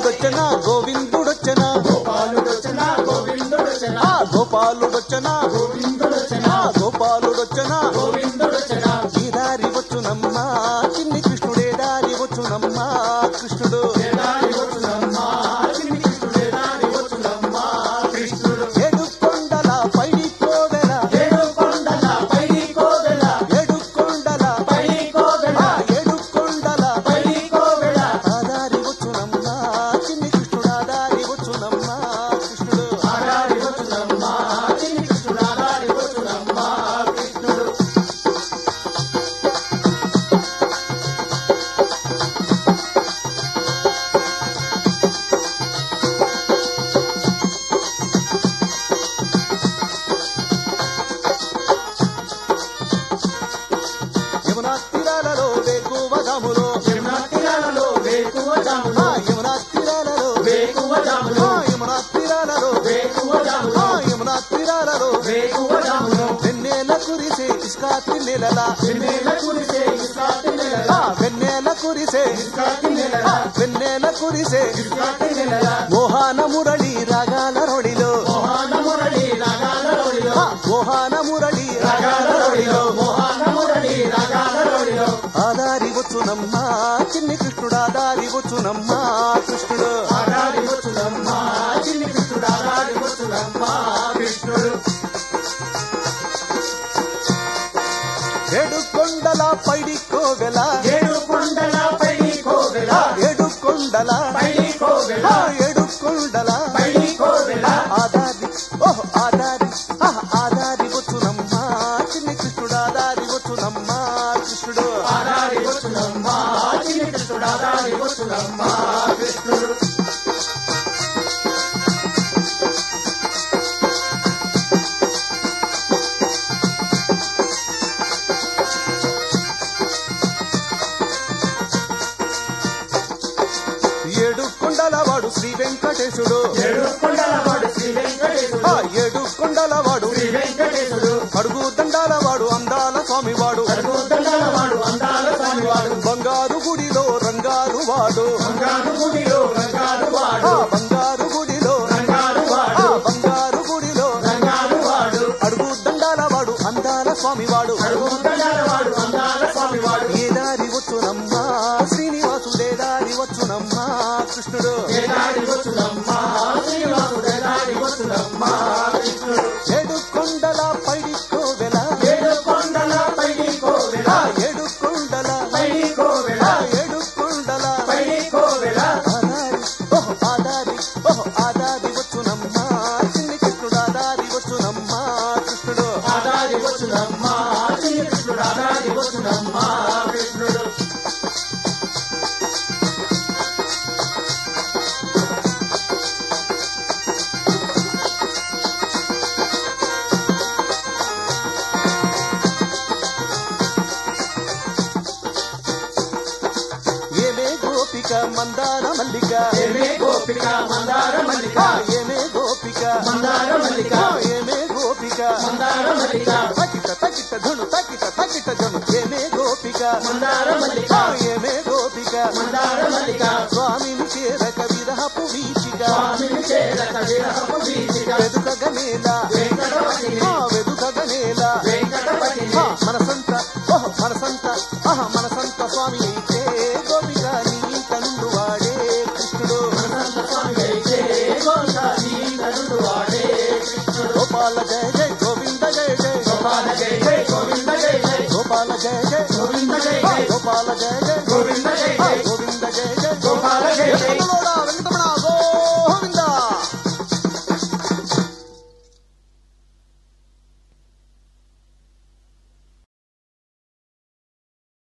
గోపాలుడొచ్చనా గోవిందుడొచ్చనా గోపాలుడొచ్చనా గోవిందుడొచ్చనా ఆ గోపాలుడొచ్చనా గోవిందుడొచ్చనా ఆ గోపాలుడొచ్చనా గోవిందుడొచ్చనా ఈ దారి వచ్చునమ్మా చిన్ని కృష్ణుడే దారి వచ్చునమ్మా కృష్ణుడు ఏడాది వచ్చునమ్మా చిన్ని కృష్ణుడే దారి వచ్చునమ్మా కృష్ణుడు ఏడు కొండల పైడి కోవెల ఏడు కొండల పైడి కోవెల ఏడు కొండల పైడి కోవెల ఆ ఏడు కొండల పైడి కోవెల ఆ దారి వచ్చునమ్మా చిన్ని కృష్ణుడు ఆ దారి వచ్చునమ్మా కృష్ణుడు ఆడాడి వచ్చునమ్మా చిన్ని కృష్ణుడు ఆడాడి వచ్చునమ్మా కృష్ణుడు యమునా తీరాలలో వేకువదాములో యమునా తీరాలలో వేకువ ఆ జాములో యమునా తీరాలలో వేకువ జాములో ఆ యమునా తీరాలలో వేకువ జాములో ఆ యమునా తీరాలలో వేకువ జాములో వెన్నెల కురిసే ఇస్కాతి నెలలా వెన్నెల కురిసే ఇస్కాటి నెలల ఆ వెన్నెల కురిసే ఇస్కాటి నెలల ఆ వెన్నెల కురిసే ఇస్కాటి నెలల మోహాన మురళి రాగాల రొడిలో మోహన మురళి రాగాల రోడిలో ఆ మోహాన మురళి రాగాల రోడిలో మోహన మురళి రాగాల రోడిలో ఆదారి వచ్చునమ్మా చిన్ని కృష్ణుడు ఆదారి వచ్చునమ్మా కృష్ణుడు ఆడాడి వచ్చునమ్మా చిన్ని కృష్ణుడు ఆడాడి వచ్చునమ్మా కృష్ణుడు ఏడు కొండల పైడి కోవెల ఏడు కొండల పైడి కోవెల ఆ ఏడు కొండల పైడి కోవెల ఆ ఏడు కొండల పైడి కోవెల ఆదారి ఓహ్ ఆదారి ఆహ్ ఆదారి వచ్చునమ్మా చిన్ని కృష్ణుడు ఆదారి వచ్చునమ్మా కృష్ణుడు ఆడాడి వచ్చునమ్మా చిన్ని కృష్ణుడు ఆడాడి వచ్చునమ్మా కృష్ణుడు ఏడు కొండల వాడు శ్రీ వెంకటేశుడు ఏడు కొండల వాడు శ్రీ వెంకటేశుడు ఆ ఏడు కొండల వాడు శ్రీ వెంకటేశుడు అడుగు దండాల వాడు అందాల స్వామి వాడు అడుగు దండాల వాడు అందాల స్వామి వాడు బంగారు గుడిలో రంగారు వాడు బంగారు గుడిలో రంగారు వాడు ఆ బంగారు గుడిలో రంగారు ఆ వాడు బంగారు గుడిలో రంగారు వాడు అడుగు దండాల వాడు అందాల స్వామి వాడు అడుగు దండాల వాడు అందాల స్వామి వాడు ఏ దారి వచ్చునమ్మా శ్రీనివాసుడే దారి వచ్చునమ్మా కృష్ణుడు ఏనాడి వచ్చునమ్మా శ్రీనివాసుడు ఏనాడి వచ్చునమ్మా కృష్ణుడు ఏడు కొండల పైడి కోవెల ఏడు కొండల పైడి కోవెల ఆ ఏడు కొండల పైడి కోవెల ఆ ఏడు కొండల పైడి కోవెల ఆదారి ఓహ్ ఆదారి ఓహ్ ఆదారి వచ్చునమ్మా చిన్ని కృష్ణుడు ఆదారి వచ్చునమ్మా కృష్ణుడు ఆదాది వచ్చునమ్మా శ్రీకృష్ణుడు ఆదాది వచ్చునమ్మా కృష్ణుడు ఏమే గోపిక మందార మల్లిక ఏమే గోపిక మందార మల్లిక ఆ ఏమే గోపిక మందార మల్లిక ఆ ఏమే గోపిక మందార మల్లిక తకిట తకిట ధను తకిట తకిట ధను ఏమే గోపిక మందార మల్లిక ఆ ఏమే గోపిక మందార మల్లిక స్వామిని చేరక విరహపు వీచిక స్వామిని చేరక విరహపు వీచిక వెదుకగనేల వెంకటపతిని ఆ వెదుకగనేల వెంకటపతిని ఆ మనసంత ఓహ్ మనసంత ఆహ మనసంత స్వామి అయితే గోపిక నీ కనుండు వాడే కృష్ణుడు మనసంత స్వామి అయితే గోవింద నీ కరుడు వాడే కృష్ణుడు గోపాల జయ జయ గోవింద జయ జయ గోపాల జయ జయ గోవింద జయ జయ గోపాల జయ జయ గోవింద జయ జయ గోపాల జయ జయ గోవింద జయ